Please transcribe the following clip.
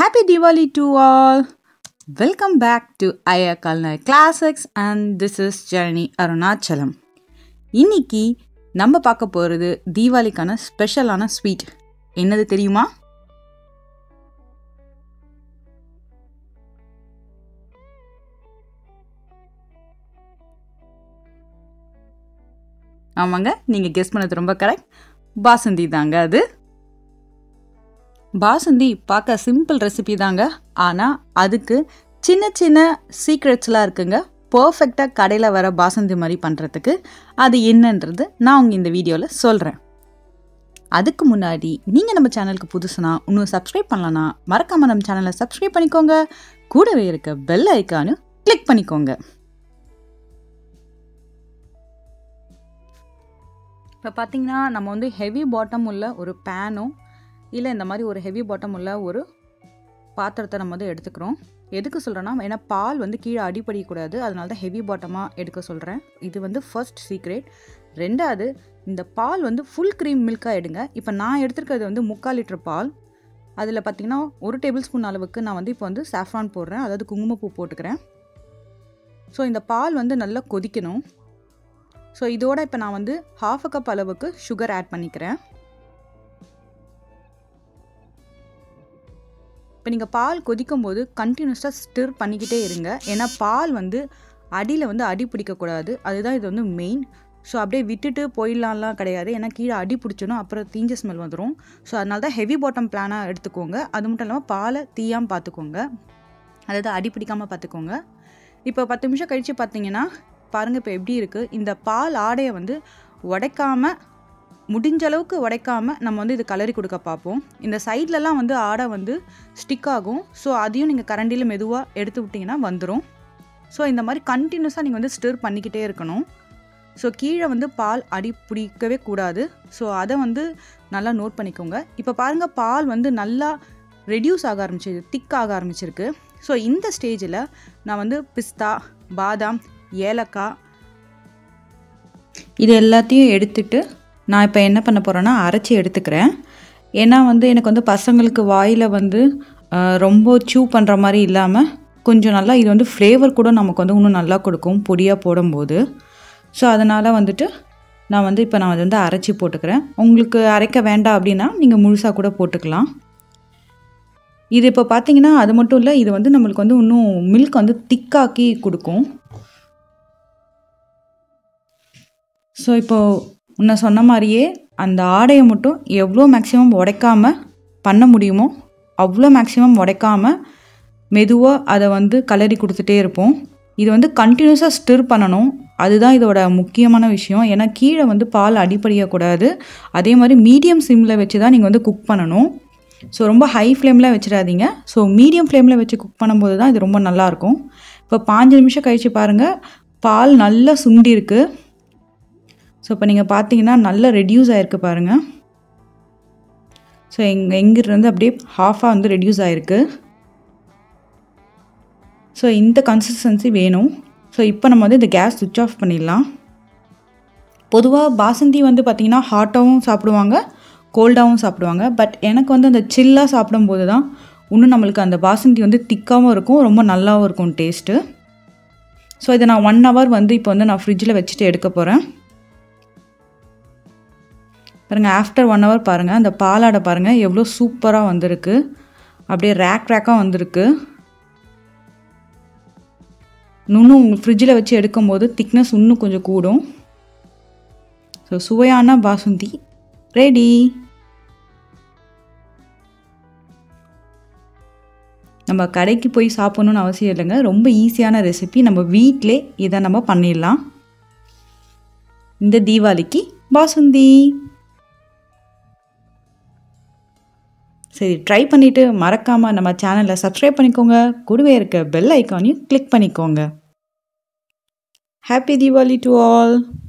Happy Diwali to all! Welcome back to Aya Culinary Classics and this is Journey Arunachalam. இன்னைக்கு நம்ம பார்க்க போகிறது தீபாவளிக்கான ஸ்பெஷலான ஸ்வீட் என்னது தெரியுமா ஆமாங்க நீங்கள் கெஸ் பண்ணது ரொம்ப கரெக்ட் பாசந்தி தாங்க அது பாசந்தி பார்க்க சிம்பிள் ரெசிபி தாங்க ஆனால் அதுக்கு சின்ன சின்ன சீக்ரெட்ஸ்லாம் இருக்குங்க பர்ஃபெக்டாக கடையில் வர பாசந்தி மாதிரி பண்ணுறதுக்கு அது என்னன்றது நான் உங்க இந்த வீடியோவில் சொல்கிறேன் அதுக்கு முன்னாடி நீங்கள் நம்ம சேனலுக்கு புதுசுனா இன்னும் சப்ஸ்கிரைப் பண்ணலனா மறக்காமல் நம்ம சேனலை சப்ஸ்கிரைப் பண்ணிக்கோங்க கூடவே இருக்க பெல் ஐக்கானு கிளிக் பண்ணிக்கோங்க இப்போ பார்த்தீங்கன்னா நம்ம வந்து ஹெவி பாட்டம் உள்ள ஒரு பேனும் இல்லை இந்த மாதிரி ஒரு ஹெவி பாட்டம் உள்ள ஒரு பாத்திரத்தை நம்ம வந்து எடுத்துக்கிறோம் எதுக்கு சொல்கிறேன்னா ஏன்னா பால் வந்து கீழே அடிப்படிக்கூடாது அதனால தான் ஹெவி பாட்டமாக எடுக்க சொல்கிறேன் இது வந்து ஃபர்ஸ்ட் சீக்ரெட் ரெண்டாவது இந்த பால் வந்து ஃபுல் க்ரீம் மில்காக எடுங்க இப்போ நான் எடுத்துருக்கிறது வந்து முக்கால் லிட்டர் பால் அதில் பார்த்தீங்கன்னா ஒரு டேபிள் ஸ்பூன் அளவுக்கு நான் வந்து இப்போ வந்து சாஃப்ரான் போடுறேன் அதாவது குங்குமப்பூ போட்டுக்கிறேன் ஸோ இந்த பால் வந்து நல்லா கொதிக்கணும் ஸோ இதோட இப்போ நான் வந்து ஹாஃப் அ கப் அளவுக்கு சுகர் ஆட் பண்ணிக்கிறேன் இப்போ நீங்கள் பால் கொதிக்கும் போது கண்டினியூஸாக ஸ்டிர் பண்ணிக்கிட்டே இருங்க ஏன்னா பால் வந்து அடியில் வந்து அடி பிடிக்கக்கூடாது அதுதான் இது வந்து மெயின் ஸோ அப்படியே விட்டுட்டு போயிடலாம்லாம் கிடையாது ஏன்னா கீழே அடி பிடிச்சணும் அப்புறம் தீஞ்ச ஸ்மெல் வந்துடும் ஸோ அதனால தான் ஹெவி பாட்டம் பிளானாக எடுத்துக்கோங்க அது மட்டும் இல்லாமல் பாலை தீயாமல் பார்த்துக்கோங்க அதாவது அடி பிடிக்காமல் பார்த்துக்கோங்க இப்போ பத்து நிமிஷம் கழித்து பார்த்தீங்கன்னா பாருங்கள் இப்போ எப்படி இருக்குது இந்த பால் ஆடையை வந்து உடைக்காமல் முடிஞ்ச அளவுக்கு உடைக்காமல் நம்ம வந்து இது கலரி கொடுக்க பார்ப்போம் இந்த சைட்லலாம் வந்து ஆடை வந்து ஸ்டிக் ஆகும் ஸோ அதையும் நீங்கள் கரண்டியில் மெதுவாக எடுத்து விட்டிங்கன்னா வந்துடும் ஸோ இந்த மாதிரி கண்டினியூஸாக நீங்கள் வந்து ஸ்டிர் பண்ணிக்கிட்டே இருக்கணும் ஸோ கீழே வந்து பால் அடி பிடிக்கவே கூடாது ஸோ அதை வந்து நல்லா நோட் பண்ணிக்கோங்க இப்போ பாருங்கள் பால் வந்து நல்லா ரெடியூஸ் ஆக ஆரம்பிச்சிது திக் ஆக ஆரம்பிச்சிருக்கு ஸோ இந்த ஸ்டேஜில் நான் வந்து பிஸ்தா பாதாம் ஏலக்காய் இது எல்லாத்தையும் எடுத்துட்டு நான் இப்போ என்ன பண்ண போகிறேன்னா அரைச்சி எடுத்துக்கிறேன் ஏன்னா வந்து எனக்கு வந்து பசங்களுக்கு வாயில் வந்து ரொம்ப சூ பண்ணுற மாதிரி இல்லாமல் கொஞ்சம் நல்லா இது வந்து ஃப்ளேவர் கூட நமக்கு வந்து இன்னும் நல்லா கொடுக்கும் பொடியாக போடும்போது ஸோ அதனால் வந்துட்டு நான் வந்து இப்போ நான் அதை வந்து அரைச்சி போட்டுக்கிறேன் உங்களுக்கு அரைக்க வேண்டாம் அப்படின்னா நீங்கள் முழுசாக கூட போட்டுக்கலாம் இது இப்போ பார்த்தீங்கன்னா அது மட்டும் இல்லை இது வந்து நம்மளுக்கு வந்து இன்னும் மில்க் வந்து திக்காக்கி கொடுக்கும் ஸோ இப்போது உன்னை சொன்ன மாதிரியே அந்த ஆடையை மட்டும் எவ்வளோ மேக்ஸிமம் உடைக்காம பண்ண முடியுமோ அவ்வளோ மேக்ஸிமம் உடைக்காம மெதுவாக அதை வந்து கலரி கொடுத்துட்டே இருப்போம் இது வந்து கண்டினியூஸாக ஸ்டிர் பண்ணணும் அதுதான் இதோட முக்கியமான விஷயம் ஏன்னா கீழே வந்து பால் அடிப்படையக்கூடாது அதே மாதிரி மீடியம் சிம்மில் வச்சு தான் நீங்கள் வந்து குக் பண்ணணும் ஸோ ரொம்ப ஹை ஃப்ளேமில் வச்சிடாதீங்க ஸோ மீடியம் ஃப்ளேமில் வச்சு குக் பண்ணும்போது தான் இது ரொம்ப நல்லாயிருக்கும் இப்போ பாஞ்சு நிமிஷம் கழித்து பாருங்கள் பால் நல்லா சுண்டி இருக்குது ஸோ இப்போ நீங்கள் பார்த்தீங்கன்னா நல்லா ரெடியூஸ் ஆகிருக்கு பாருங்கள் ஸோ எங்கள் எங்கிருந்து அப்படியே ஹாஃபாக வந்து ரெடியூஸ் ஆகிருக்கு ஸோ இந்த கன்சிஸ்டன்சி வேணும் ஸோ இப்போ நம்ம வந்து இந்த கேஸ் சுவிட்ச் ஆஃப் பண்ணிடலாம் பொதுவாக பாசந்தி வந்து பார்த்திங்கன்னா ஹாட்டாகவும் சாப்பிடுவாங்க கோல்டாகவும் சாப்பிடுவாங்க பட் எனக்கு வந்து அந்த சில்லாக சாப்பிடும்போது தான் இன்னும் நம்மளுக்கு அந்த பாசந்தி வந்து திக்காகவும் இருக்கும் ரொம்ப நல்லாவும் இருக்கும் டேஸ்ட்டு ஸோ இதை நான் ஒன் ஹவர் வந்து இப்போ வந்து நான் ஃப்ரிட்ஜில் வச்சுட்டு எடுக்க போகிறேன் பாருங்கள் ஆஃப்டர் ஒன் ஹவர் பாருங்கள் அந்த பாலாடை பாருங்கள் எவ்வளோ சூப்பராக வந்திருக்கு அப்படியே ரேக் ரேக்காக வந்திருக்கு இன்னும் உங்கள் ஃப்ரிட்ஜில் வச்சு எடுக்கும்போது திக்னஸ் இன்னும் கொஞ்சம் கூடும் ஸோ சுவையான பாசுந்தி ரெடி நம்ம கடைக்கு போய் சாப்பிட்ணுன்னு அவசியம் இல்லைங்க ரொம்ப ஈஸியான ரெசிபி நம்ம வீட்டிலே இதை நம்ம பண்ணிடலாம் இந்த தீபாவளிக்கு பாசுந்தி சரி ட்ரை பண்ணிவிட்டு மறக்காமல் நம்ம சேனலை சப்ஸ்கிரைப் பண்ணிக்கோங்க கூடவே இருக்க பெல் ஐக்கானையும் கிளிக் பண்ணிக்கோங்க ஹாப்பி தீபாவளி டு ஆல்